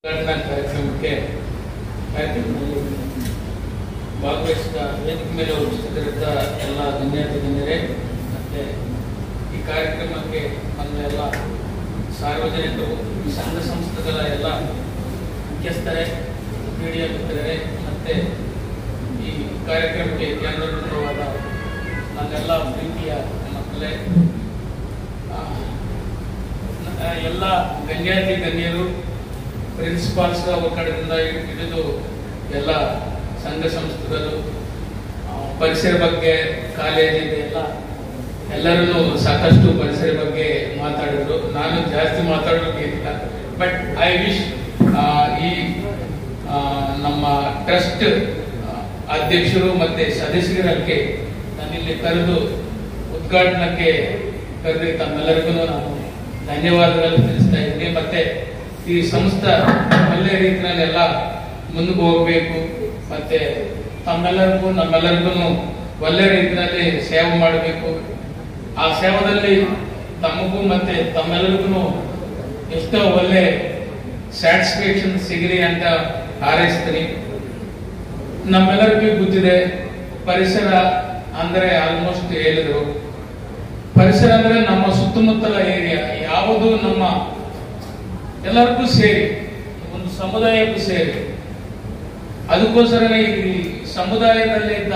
ಉದ್ಘಾಟನಾ ಕಾರ್ಯಕ್ರಮಕ್ಕೆ ಕಾರ್ಯಕ್ರಮದಲ್ಲಿ ಭಾಗವಹಿಸಿದ ವೇದಿಕೆ ಮೇಲೆ ಉಪಸ್ಥಿತರಿದ್ದ ಎಲ್ಲ ಗಣ್ಯಾತಿ ಗಣ್ಯರೇ ಮತ್ತೆ ಈ ಕಾರ್ಯಕ್ರಮಕ್ಕೆ ಬಂದ ಎಲ್ಲ ಸಾರ್ವಜನಿಕರು ಈ ಸಂಘ ಸಂಸ್ಥೆಗಳ ಎಲ್ಲ ಮುಖ್ಯಸ್ಥರೇ ಮೀಡಿಯಾ ಮಿತ್ರರೇ ಮತ್ತೆ ಈ ಕಾರ್ಯಕ್ರಮಕ್ಕೆ ಕೇಂದ್ರಬಿಂದುವಾದ ನನ್ನೆಲ್ಲ ಪ್ರೀತಿಯ ಮಕ್ಕಳೇ ಆ, ನ- ಎಲ್ಲ ಗಣ್ಯಾತಿ ಗಣ್ಯರು ಪ್ರಿನ್ಸಿಪಾಲ್ಸ್ ಅವ್ರ ಕಡೆಯಿಂದ ಹಿಡಿದು ಎಲ್ಲ ಸಂಘ ಸಂಸ್ಥೆಗಳು ಆ, ಪರಿಸರ ಬಗ್ಗೆ ಕಾಲೇಜಿದೆ ಎಲ್ಲ ಎಲ್ಲರೂ ಸಾಕಷ್ಟು ಪರಿಸರ ಬಗ್ಗೆ ಮಾತಾಡಿದ್ರು ನಾನು ಜಾಸ್ತಿ ಮಾತಾಡೋಕ್ಕಿಲ್ಲ ಬಟ್ ಐ ವಿಶ್ ಈ ಆ, ನಮ್ಮ ಟ್ರಸ್ಟ್ ಅಧ್ಯಕ್ಷರು ಮತ್ತೆ ಸದಸ್ಯರಿಗೆ ನನ್ನಿಲ್ಲಿ ಕರೆದು ಉದ್ಘಾಟನಕ್ಕೆ ಕರೆದು ತಮ್ಮೆಲ್ಲರಿಗೂ ನಾನು ಧನ್ಯವಾದಗಳು ತಿಳಿಸ್ತಾ ಇದ್ದೀನಿ ಮತ್ತೆ ಈ ಸಂಸ್ಥೆ ಒಳ್ಳೆ ರೀತಿಯಲ್ಲಿ ಎಲ್ಲ ಮುಂದಕ್ಕೆ ಹೋಗ್ಬೇಕು ಮತ್ತೆ ತಮ್ಮೆಲ್ಲರಿಗೂ ನಮ್ಮೆಲ್ಲರಿಗೂ ಒಳ್ಳೆ ರೀತಿಯಲ್ಲಿ ಸೇವೆ ಮಾಡಬೇಕು ಆ ಸೇವದಲ್ಲಿ ತಮಗೂ ಮತ್ತೆ ತಮ್ಮೆಲ್ಲರಿಗೂ ಎಷ್ಟೋ ಒಳ್ಳೆ ಸ್ಯಾಟಿಸ್ಫ್ಯಾಕ್ಷನ್ ಸಿಗಲಿ ಅಂತ ಹಾರೈಸ್ತೀನಿ ನಮ್ಮೆಲ್ಲರಿಗೂ ಗೊತ್ತಿದೆ ಪರಿಸರ ಅಂದ್ರೆ ಆಲ್ಮೋಸ್ಟ್ ಹೇಳಿದ್ರು ಪರಿಸರ ಅಂದ್ರೆ ನಮ್ಮ ಸುತ್ತಮುತ್ತಲ ಏರಿಯಾ ಯಾವುದು ನಮ್ಮ ಎಲ್ಲರಿಗೂ ಸೇರಿ ಒಂದು ಸಮುದಾಯಕ್ಕೂ ಸೇರಿ ಅದಕ್ಕೋಸ್ಕರನೇ ಈ ಸಮುದಾಯದಲ್ಲಿ ಇದ್ದ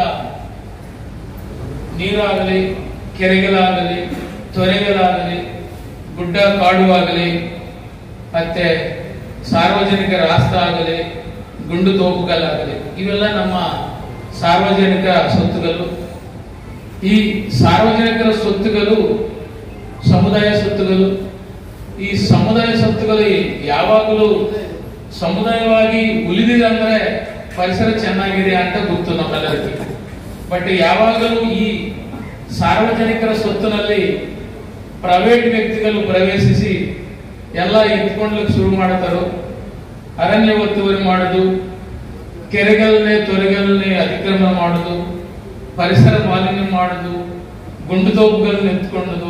ನೀರಾಗಲಿ ಕೆರೆಗಳಾಗಲಿ ತೊರೆಗಳಾಗಲಿ ಗುಡ್ಡ ಕಾಡು ಆಗಲಿ ಮತ್ತೆ ಸಾರ್ವಜನಿಕ ರಾಸ್ತಾ ಆಗಲಿ ಗುಂಡು ತೋಪುಗಳಾಗಲಿ ಇವೆಲ್ಲ ನಮ್ಮ ಸಾರ್ವಜನಿಕ ಸ್ವತ್ತುಗಳು ಈ ಸಾರ್ವಜನಿಕರ ಸ್ವತ್ತುಗಳು ಸಮುದಾಯ ಸ್ವತ್ತುಗಳು ಈ ಸಮುದಾಯ ಸ್ವತ್ತುಗಳು ಯಾವಾಗಲೂ ಸಮುದಾಯವಾಗಿ ಉಳಿದಿದೆ ಅಂದ್ರೆ ಪರಿಸರ ಚೆನ್ನಾಗಿದೆ ಅಂತ ಗೊತ್ತು ನಮ್ಮೆಲ್ಲರಿಗೂ ಬಟ್ ಯಾವಾಗಲೂ ಈ ಸಾರ್ವಜನಿಕರ ಸ್ವತ್ತಿನಲ್ಲಿ ಪ್ರೈವೇಟ್ ವ್ಯಕ್ತಿಗಳು ಪ್ರವೇಶಿಸಿ ಎಲ್ಲ ಎತ್ಕೊಂಡ್ಲಿಕ್ಕೆ ಶುರು ಮಾಡ್ತಾರೋ ಅರಣ್ಯ ಒತ್ತುವರಿ ಮಾಡೋದು ಕೆರೆಗಳನ್ನೇ ತೊರೆಗಳನ್ನೇ ಅತಿಕ್ರಮಣ ಮಾಡೋದು ಪರಿಸರ ಮಾಲಿನ್ಯ ಮಾಡೋದು ಗುಂಡು ತೋಪುಗಳನ್ನು ಎತ್ಕೊಳ್ಳೋದು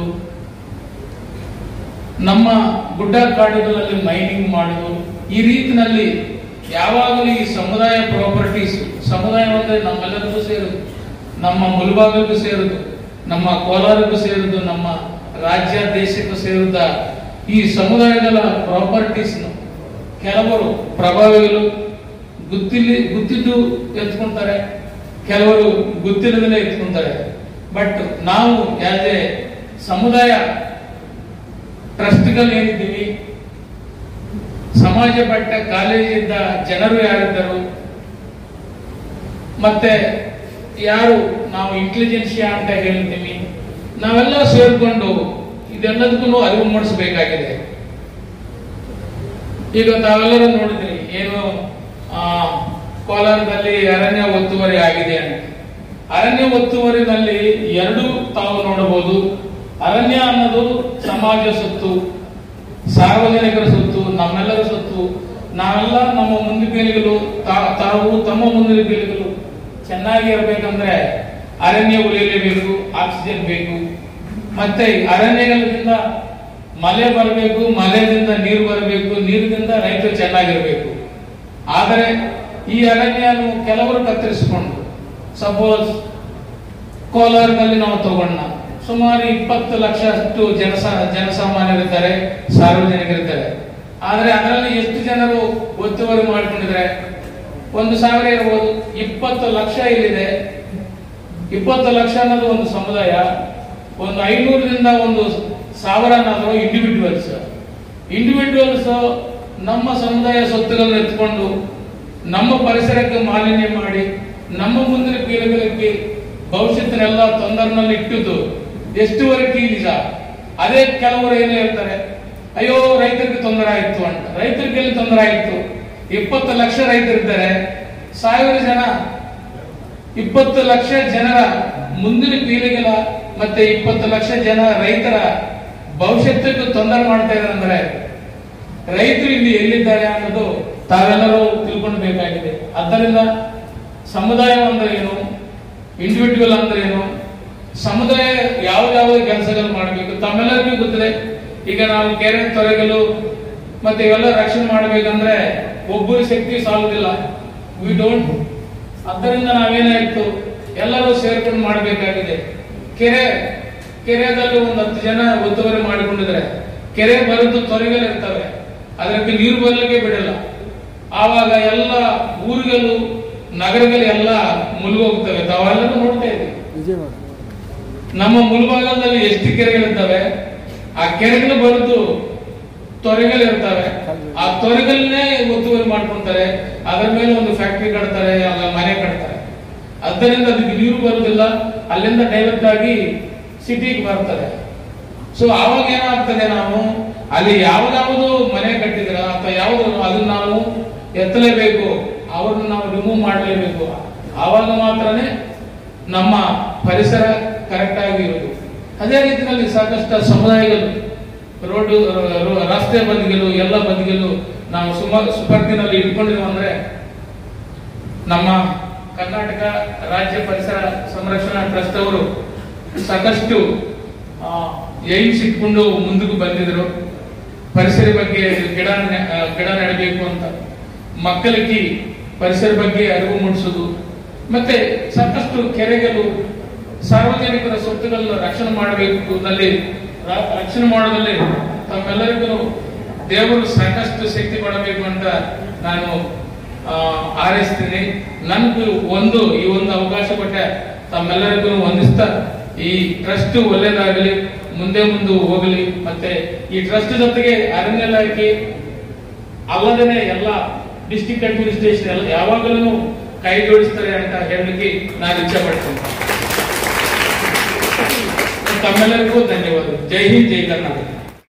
ನಮ್ಮ ಗುಡ್ಡ ಕಾಡುಗಳಲ್ಲಿ ಮೈನಿಂಗ್ ಮಾಡೋದು ಈ ರೀತಿನಲ್ಲಿ ಯಾವಾಗಲೂ ಈ ಸಮುದಾಯ ಪ್ರಾಪರ್ಟೀಸ್ ಸಮುದಾಯ ಅಂದ್ರೆ ನಮ್ಮೆಲ್ಲರಿಗೂ ಸೇರುದು ನಮ್ಮ ಮುಲ್ಬಾಗಕ್ಕೂ ಸೇರುದು ನಮ್ಮ ಕೋಲಾರಕ್ಕೂ ಸೇರುದು ನಮ್ಮ ರಾಜ್ಯ ದೇಶಕ್ಕೂ ಸೇರಿದ ಈ ಸಮುದಾಯಗಳ ಪ್ರಾಪರ್ಟೀಸ್ ಕೆಲವರು ಪ್ರಭಾವಿಗಳು ಗೊತ್ತಿಲ್ಲಿ ಗೊತ್ತಿದ್ದು ಎತ್ಕೊಂತಾರೆ ಕೆಲವರು ಗೊತ್ತಿಲ್ಲದಲ್ಲೇ ಎತ್ಕೊಂತಾರೆ ಬಟ್ ನಾವು ಆಸ್ ಎ ಸಮುದಾಯ ಟ್ರಸ್ಟ್ಗಳು ಏನಿದ್ದೀವಿ ಸಮಾಜ ಪಟ್ಟ ಕಾಲೇಜಿಂದ ಜನರು ಯಾರಿದ್ದರು ಮತ್ತೆ ಯಾರು ನಾವು ಇಂಟೆಲಿಜೆನ್ಸಿಯಾ ಅಂತ ಹೇಳ್ತೀವಿ ನಾವೆಲ್ಲ ಸೇರ್ಕೊಂಡು ಇದೆಲ್ಲದಕ್ಕೂ ಅರಿವು ಮೂಡಿಸಬೇಕಾಗಿದೆ ಈಗ ತಾವೆಲ್ಲರೂ ನೋಡಿದ್ರಿ ಏನು ಆ, ಕೋಲಾರದಲ್ಲಿ ಅರಣ್ಯ ಒತ್ತುವರಿ ಆಗಿದೆ ಅಂತ ಅರಣ್ಯ ಒತ್ತುವರಿನಲ್ಲಿ ಎರಡು ತಾವು ನೋಡಬಹುದು ಅರಣ್ಯ ಅನ್ನೋದು ಸಮಾಜ ಸೊತ್ತು ಸಾರ್ವಜನಿಕರ ಸೊತ್ತು ನಮ್ಮೆಲ್ಲರ ಸೊತ್ತು ನಾವೆಲ್ಲ ನಮ್ಮ ಮುಂದಿನ ಪೀಳಿಗೆಗಳು ತಾ- ತಾವು ತಮ್ಮ ಮುಂದಿನ ಪೀಳಿಗೆಗಳು ಚೆನ್ನಾಗಿ ಇರಬೇಕಂದ್ರೆ ಅರಣ್ಯ ಉಳಿಯಲೇಬೇಕು ಆಕ್ಸಿಜನ್ ಬೇಕು ಮತ್ತೆ ಅರಣ್ಯಗಳಿಂದ ಮಳೆ ಬರಬೇಕು ಮಳೆಯಿಂದ ನೀರು ಬರಬೇಕು ನೀರಿನಿಂದ ರೈತರು ಚೆನ್ನಾಗಿರಬೇಕು ಆದರೆ ಈ ಅರಣ್ಯನು ಕೆಲವರು ಕತ್ತರಿಸಿಕೊಂಡು ಸಪೋಸ್ ಕೋಲಾರದಲ್ಲಿ ನಾವು ತಗೊಂಡ ಸುಮಾರು ಇಪ್ಪತ್ತು ಲಕ್ಷ ಅಷ್ಟು ಜನಸ ಜನಸಾಮಾನ್ಯರಿದ್ದಾರೆ ಸಾರ್ವಜನಿಕರಿದ್ದಾರೆ ಆದರೆ ಅದರಲ್ಲಿ ಎಷ್ಟು ಜನರು ಒತ್ತುವರಿ ಮಾಡಿಕೊಂಡಿದ್ದಾರೆ ಒಂದು ಸಾವಿರ ಇರಬಹುದು ಇಪ್ಪತ್ತು ಲಕ್ಷ ಇಲ್ಲಿದೆ ಇಪ್ಪತ್ತು ಲಕ್ಷ ಅನ್ನೋದು ಒಂದು ಸಮುದಾಯ ಒಂದು ಐನೂರರಿಂದ ಒಂದು ಸಾವಿರ ಅನ್ನೋದು ಇಂಡಿವಿಜುವಲ್ಸ್ ಇಂಡಿವಿಜುವಲ್ಸ್ ನಮ್ಮ ಸಮುದಾಯ ಸ್ವತ್ತುಗಳನ್ನು ಎತ್ಕೊಂಡು ನಮ್ಮ ಪರಿಸರಕ್ಕೆ ಮಾಲಿನ್ಯ ಮಾಡಿ ನಮ್ಮ ಮುಂದಿನ ಪೀಳಿಗೆಗಳಿಗೆ ಭವಿಷ್ಯತ್ತಿನೆಲ್ಲ ತೊಂದರೆನಲ್ಲಿ ಇಟ್ಟಿದ್ದು ಎಷ್ಟುವರೆಗೆ ನಿಜ ಅದೇ ಕೆಲವರು ಏನು ಹೇಳ್ತಾರೆ ಅಯ್ಯೋ ರೈತರಿಗೆ ತೊಂದರೆ ಆಯ್ತು ಅಂತ ರೈತರಿಗೆ ಎಲ್ಲಿ ತೊಂದರೆ ಆಯ್ತು ಇಪ್ಪತ್ತು ಲಕ್ಷ ರೈತರಿದ್ದಾರೆ ಸಾವಿರ ಜನ ಇಪ್ಪತ್ತು ಲಕ್ಷ ಜನರ ಮುಂದಿನ ಪೀಳಿಗೆಗಳ ಮತ್ತೆ ಇಪ್ಪತ್ತು ಲಕ್ಷ ಜನ ರೈತರ ಭವಿಷ್ಯತ್ತಕ್ಕೂ ತೊಂದರೆ ಮಾಡ್ತಾ ಇದ್ದಾರೆ ಅಂದ್ರೆ ರೈತರು ಇಲ್ಲಿ ಎಲ್ಲಿದ್ದಾರೆ ಅನ್ನೋದು ತಾವೆಲ್ಲರೂ ತಿಳ್ಕೊಳ್ಬೇಕಾಗಿದೆ ಆದ್ದರಿಂದ ಸಮುದಾಯ ಅಂದ್ರೆ ಏನು ಇಂಡಿವಿಜುವಲ್ ಅಂದ್ರೆ ಏನು ಸಮುದಾಯ ಯಾವ ಯಾವ ಕೆಲಸಗಳು ಮಾಡಬೇಕು ತಮ್ಮೆಲ್ಲರಿಗೂ ಗೊತ್ತಿದೆ ಈಗ ನಾವು ಕೆರೆ ತೊರೆಗಳು ಮತ್ತೆ ಇವೆಲ್ಲ ರಕ್ಷಣೆ ಮಾಡ್ಬೇಕಂದ್ರೆ ಒಬ್ಬರ ಶಕ್ತಿ ಸಾಲುದಿಲ್ಲ ವಿ ಡೋಂಟ್ ಅದರಿಂದ ನಾವೇನಾಯ್ತು ಎಲ್ಲರೂ ಸೇರ್ಕೊಂಡು ಮಾಡಬೇಕಾಗಿದೆ ಕೆರೆ ಕೆರೆದಲ್ಲಿ ಒಂದು ಹತ್ತು ಜನ ಒತ್ತುವರಿ ಮಾಡಿಕೊಂಡಿದ್ರೆ ಕೆರೆ ಬರೆದು ತೊರೆಗಳಿರ್ತವೆ ಅದಕ್ಕೆ ನೀರು ಬರಲಿಕ್ಕೆ ಬಿಡಲ್ಲ ಆವಾಗ ಎಲ್ಲ ಊರುಗಳು ನಗರಗಳು ಎಲ್ಲ ಮುಳುಗೋಗ್ತವೆ ತಾವೆಲ್ಲರೂ ನೋಡ್ತಾ ಇದ್ದೀವಿ ವಿಜಯವಾಡ ನಮ್ಮ ಮುಲ್ಬಾಗಲದಲ್ಲಿ ಎಷ್ಟು ಕೆರೆಗಳಿರ್ತವೆ ಆ ಕೆರೆಗಳು ಬರೆದು ತೊರೆಗಳಿರ್ತವೆ ಆ ತೊರೆಗಳನ್ನೇ ಒತ್ತುವರಿ ಮಾಡ್ಕೊಂತಾರೆ ಅದರ ಮೇಲೆ ಒಂದು ಫ್ಯಾಕ್ಟರಿ ಕಟ್ತಾರೆ ಅಲ್ಲ ಮನೆ ಕಟ್ತಾರೆ ಆದ್ದರಿಂದ ಅದಕ್ಕೆ ನೀರು ಬರುವುದಿಲ್ಲ ಅಲ್ಲಿಂದ ಡೈರೆಕ್ಟ್ ಆಗಿ ಸಿಟಿಗೆ ಬರ್ತದೆ ಸೊ ಆವಾಗ ಏನಾಗ್ತದೆ ನಾವು ಅಲ್ಲಿ ಯಾವ್ದಾವುದು ಮನೆ ಕಟ್ಟಿದ್ರ ಅಥವಾ ಯಾವ್ದು ಅದನ್ನ ನಾವು ಎತ್ತಲೇಬೇಕು ಅವ್ರನ್ನ ನಾವು ರಿಮೂವ್ ಮಾಡಲೇಬೇಕು ಆವಾಗ ಮಾತ್ರನೇ ನಮ್ಮ ಪರಿಸರ ಕರೆಕ್ಟ್ ಆಗಿ ಇರುವುದು ಅದೇ ರೀತಿಯಲ್ಲಿ ಸಾಕಷ್ಟು ಸಮುದಾಯಗಳು ರೋಡ್ ರಸ್ತೆ ಬದಿಗಳು ಎಲ್ಲ ಬದಿಗಳು ನಾವು ಸುಮಾರು ಸುಪರ್ತಿನಲ್ಲಿ ಇಟ್ಕೊಂಡಿರೋ ಅಂದ್ರೆ ನಮ್ಮ ಕರ್ನಾಟಕ ರಾಜ್ಯ ಪರಿಸರ ಸಂರಕ್ಷಣಾ ಟ್ರಸ್ಟ್ ಅವರು ಸಾಕಷ್ಟು ಏಮ್ಸ್ ಇಟ್ಕೊಂಡು ಮುಂದಕ್ಕೆ ಬಂದಿದ್ರು ಪರಿಸರ ಬಗ್ಗೆ ಗಿಡ ನೆ- ಆ, ಗಿಡ ನೆಡಬೇಕು ಅಂತ ಮಕ್ಕಳಿಗೆ ಪರಿಸರ ಬಗ್ಗೆ ಅರಿವು ಮೂಡಿಸೋದು ಮತ್ತೆ ಸಾಕಷ್ಟು ಕೆರೆಗಳು ಸಾರ್ವಜನಿಕರ ಸ್ವತ್ತುಗಳನ್ನು ರಕ್ಷಣೆ ಮಾಡಬೇಕು ನಲ್ಲಿ ರ- ರಕ್ಷಣೆ ಮಾಡೋದ್ರಲ್ಲಿ ತಮ್ಮೆಲ್ಲರಿಗೂ ದೇವರು ಸಾಕಷ್ಟು ಶಕ್ತಿ ಕೊಡಬೇಕು ಅಂತ ನಾನು ಆ, ಹಾರೈಸ್ತೀನಿ ನನಗೂ ಒಂದು ಈ ಒಂದು ಅವಕಾಶ ಕೊಟ್ಟೆ ತಮ್ಮೆಲ್ಲರಿಗೂ ವಂದಿಸ್ತಾ ಈ ಟ್ರಸ್ಟ್ ಒಳ್ಳೇದಾಗಲಿ ಮುಂದೆ ಮುಂದೆ ಹೋಗಲಿ ಮತ್ತೆ ಈ ಟ್ರಸ್ಟ್ ಜೊತೆಗೆ ಅರಣ್ಯ ಇಲಾಖೆ ಅಲ್ಲದೇನೆ ಎಲ್ಲ ಡಿಸ್ಟಿಕ್ ಅಡ್ಮಿನಿಸ್ಟ್ರೇಷನ್ ಎಲ್ಲ ಯಾವಾಗಲೂ ಕೈ ಜೋಡಿಸ್ತಾರೆ ಅಂತ ಹೇಳಲಿಕ್ಕೆ ನಾನು ಇಚ್ಛೆ ಪಡ್ತೇನೆ ತಮ್ಮೆಲ್ಲರಿಗೂ ಧನ್ಯವಾದ ಜೈ ಹಿಂದ್ ಜೈ ಕರ್ನಾಟಕ